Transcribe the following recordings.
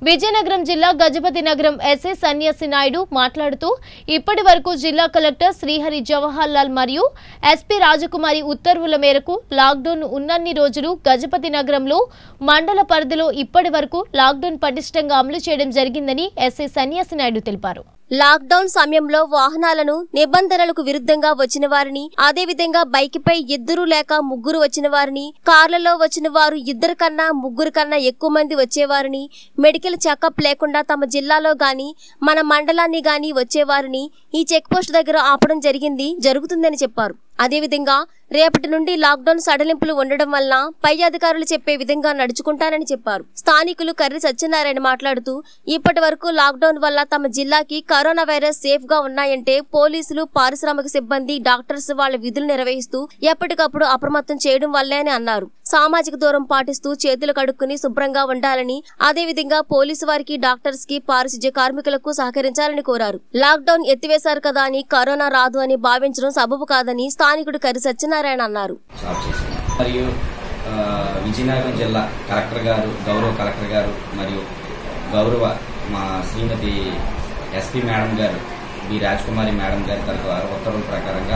విజయనగరం జిల్లా గజపతి నగరం ఎస్ఐ సన్యాసి నాయుడు మాట్లాడుతూ ఇప్పటి వరకు జిల్లా కలెక్టర్ శ్రీహరి జవహర్ లాల్ మరియు ఎస్పీ రాజకుమారి ఉత్తర్వుల మేరకు లాక్డౌన్ ఉన్నన్ని రోజులు గజపతి నగరంలో మండల పరిధిలో ఇప్పటి వరకు లాక్డౌన్ పటిష్టంగా అమలు చేయడం జరిగిందని ఎస్ఐ సన్యాసి నాయుడు తెలిపారు లాక్డౌన్ సమయంలో వాహనాలను నిబంధనలకు విరుద్ధంగా వచ్చిన వారిని అదేవిధంగా బైక్పై ఇద్దరు లేక ముగ్గురు వచ్చిన వారిని కార్లలో వచ్చిన వారు ఇద్దరు కన్నా ముగ్గురు కన్నా ఎక్కువ మంది వచ్చేవారిని మెడికల్ చెకప్ లేకుండా తమ జిల్లాలో గాని మన మండలాన్ని గాని వచ్చేవారిని ఈ చెక్ పోస్ట్ దగ్గర ఆపడం జరిగింది జరుగుతుందని చెప్పారు అదేవిధంగా రేపటి నుండి లాక్డౌన్ సడలింపులు ఉండడం వల్ల పై అధికారులు చెప్పే విధంగా నడుచుకుంటానని చెప్పారు స్థానికులు కర్రి సత్యనారాయణ మాట్లాడుతూ ఇప్పటి వరకు లాక్డౌన్ వల్ల తమ జిల్లాకి కరోనా వైరస్ సేఫ్ గా ఉన్నాయంటే పోలీసులు పారిశ్రామిక సిబ్బంది డాక్టర్స్ వాళ్ళ విధులు నిర్వహిస్తూ ఎప్పటికప్పుడు అప్రమత్తం చేయడం వల్లే అని అన్నారు సామాజిక దూరం పాటిస్తూ చేతులు కడుక్కుని శుభ్రంగా ఉండాలని అదేవిధంగా పోలీసు వారికి డాక్టర్స్ కి పారిశుధ్య కార్మికులకు సహకరించాలని కోరారు లాక్డౌన్ ఎత్తివేశారు కదా అని కరోనా రాదు అని భావించడం సబబు కాదని స్థానికుడు కరి సత్యనారాయణ అన్నారు జాబ్ చేశాను మరియు ఆ, విజయనగరం జిల్లా కలెక్టర్ గారు గౌరవ కలెక్టర్ గారు మరియు గౌరవ మా శ్రీమతి ఎస్పీ మేడం గారు బి రాజ్కుమారి మేడం గారి తరఫు ఉత్తర్వుల ప్రకారంగా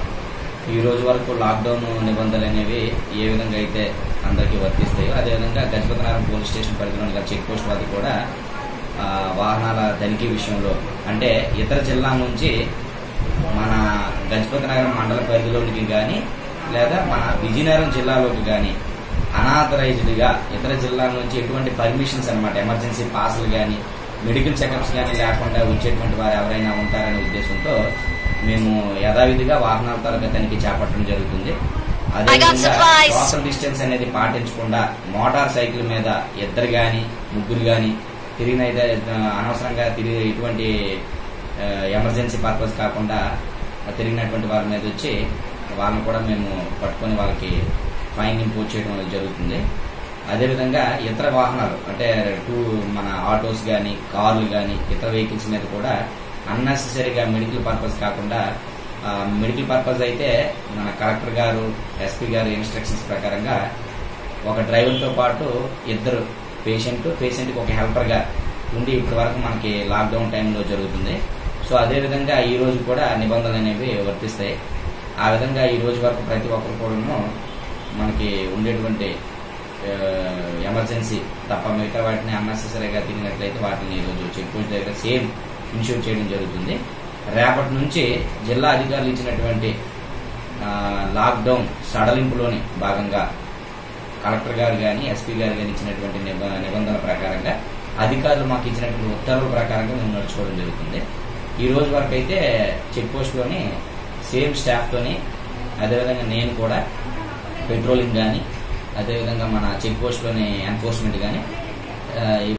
ఈ రోజు వరకు లాక్డౌన్ నిబంధనలు అనేవి ఏ విధంగా అయితే అందరికీ వర్తిస్తాయో అదేవిధంగా గజపతినగరం పోలీస్ స్టేషన్ పరిధిలోని గల చెక్ పోస్ట్ వద్ద కూడా ఆ, వాహనాల తనిఖీ విషయంలో అంటే ఇతర జిల్లా నుంచి మన గజపతి నగరం మండల పరిధిలోనికి కానీ లేదా మన విజయనగరం జిల్లాలోకి కానీ అనాథరైజ్డ్ గా ఇతర జిల్లాల నుంచి ఎటువంటి పర్మిషన్స్ అన్నమాట ఎమర్జెన్సీ పాసులు కానీ మెడికల్ చెకప్స్ కానీ లేకుండా వచ్చేటువంటి వారు ఎవరైనా ఉంటారనే ఉద్దేశంతో మేము యథావిధిగా వాహనాల తరగతి తనిఖీ చేపట్టడం జరుగుతుంది అదేవిధంగా సోషల్ డిస్టెన్స్ అనేది పాటించకుండా మోటార్ సైకిల్ మీద ఇద్దరు గాని ముగ్గురు గాని తిరిగినైతే ఆ, అనవసరంగా తిరిగి ఇటువంటి ఆ, ఎమర్జెన్సీ పర్పస్ కాకుండా తిరిగినటువంటి వారి మీద వచ్చి వాళ్ళని కూడా మేము పట్టుకొని వాళ్ళకి ఫైన్ ఇంపోజ్ చేయడం అనేది జరుగుతుంది అదేవిధంగా ఇతర వాహనాలు అంటే టూ మన ఆటోస్ కానీ కార్లు కానీ ఇతర వెహికల్స్ మీద కూడా అన్నెసెసరీగా మెడికల్ పర్పస్ కాకుండా ఆ, మెడికల్ పర్పస్ అయితే మన కలెక్టర్ గారు ఎస్పీ గారు ఇన్స్ట్రక్షన్స్ ప్రకారంగా ఒక డ్రైవర్తో పాటు ఇద్దరు పేషెంట్ పేషెంట్కి ఒక హెల్పర్గా ఉండి ఇప్పటి వరకు మనకి లాక్డౌన్ టైంలో జరుగుతుంది సో అదే విధంగా ఈ రోజు కూడా నిబంధనలు అనేవి వర్తిస్తాయి ఆ విధంగా ఈ రోజు వరకు ప్రతి ఒక్కరు కూడాను మనకి ఉండేటువంటి ఆ, ఎమర్జెన్సీ తప్ప మిగతా వాటిని అన్నెసెసరీగా తిరిగినట్లయితే వాటిని ఈరోజు చెక్ పోస్ట్ దగ్గర సేమ్ ఇన్షూర్ చేయడం జరుగుతుంది రేపటి నుంచి జిల్లా అధికారులు ఇచ్చినటువంటి ఆ, లాక్డౌన్ సడలింపులోని భాగంగా కలెక్టర్ గారు కానీ ఎస్పీ గారు కానీ ఇచ్చినటువంటి నిబ- నిబంధనల ప్రకారంగా అధికారులు మాకు ఇచ్చినటువంటి ఉత్తర్వుల ప్రకారంగా మేము నడుచుకోవడం జరుగుతుంది ఈ రోజు వరకు అయితే చెక్ పోస్ట్లోని సేమ్ స్టాఫ్తోని అదేవిధంగా నేను కూడా పెట్రోలింగ్ కానీ అదేవిధంగా మన చెక్ పోస్ట్లోని ఎన్ఫోర్స్మెంట్ కానీ